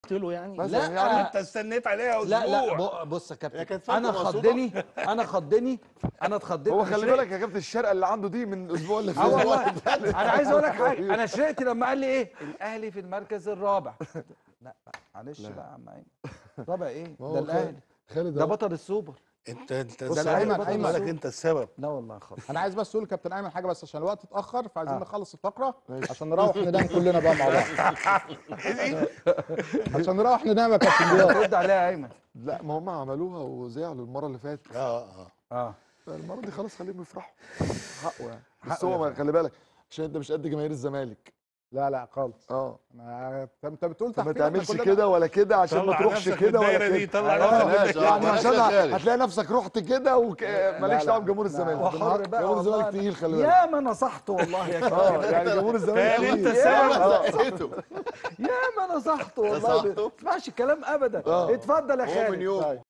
قلت له يعني مثلاً لا يعني انت استنيت عليها لا لا اسبوع ب- بص يا هي كابتن كانت فجأة انا مقصودة؟ خضني انا خضني انا اتخضيت هو أنا خلي شرقت. بالك يا كابتن الشرقه اللي عنده دي من الاسبوع اللي اه والله فات انا عايز اقول لك حاجه انا شرقت لما قال لي ايه الاهلي في المركز الرابع لا معلش بقى يا عم ايمن رابع ايه ما هو ده الاهلي خالد ده أهو. بطل السوبر انت انت بص يا السبب أيمن، خد أيمن. بالك انت السبب لا والله خالص انا عايز بس اقول لكابتن ايمن حاجه بس عشان الوقت اتاخر فعايزين آه. نخلص الفقره عشان نروح ننام كلنا بقى مع بعض عشان نروح ننام يا كابتن ضياء رد عليها يا ايمن لا ما هم عملوها وزعلوا المره اللي فاتت اه اه اه المره دي خلاص خليهم يفرحوا حقه يعني بس هو ما- خلي بالك عشان انت مش قد جماهير الزمالك لا لا خالص اه ما- انت انت بتقول فما تحفيل، إحنا تعملش كلنا- كده ولا كده عشان ما طلع تروحش نفسك كده من ولا الدايرة دي، كده طلع آه، نفسك من يعني الدايرة. عشان بلاش يا خالد. هتلاقي نفسك رحت كده وماليش لا، دعوه لا. بجمهور لا. الزمالك وحر بقى جمهور والله. الزمالك تقيل خلي بالك يا ما نصحت والله يا كابتن اه يعني جمهور الزمالك فاهم انت تقيل السبب زقيته يا ما نصحت والله نصحته؟ ما تسمعش الكلام ابدا آه. اتفضل يا هو خالد من يوم طيب.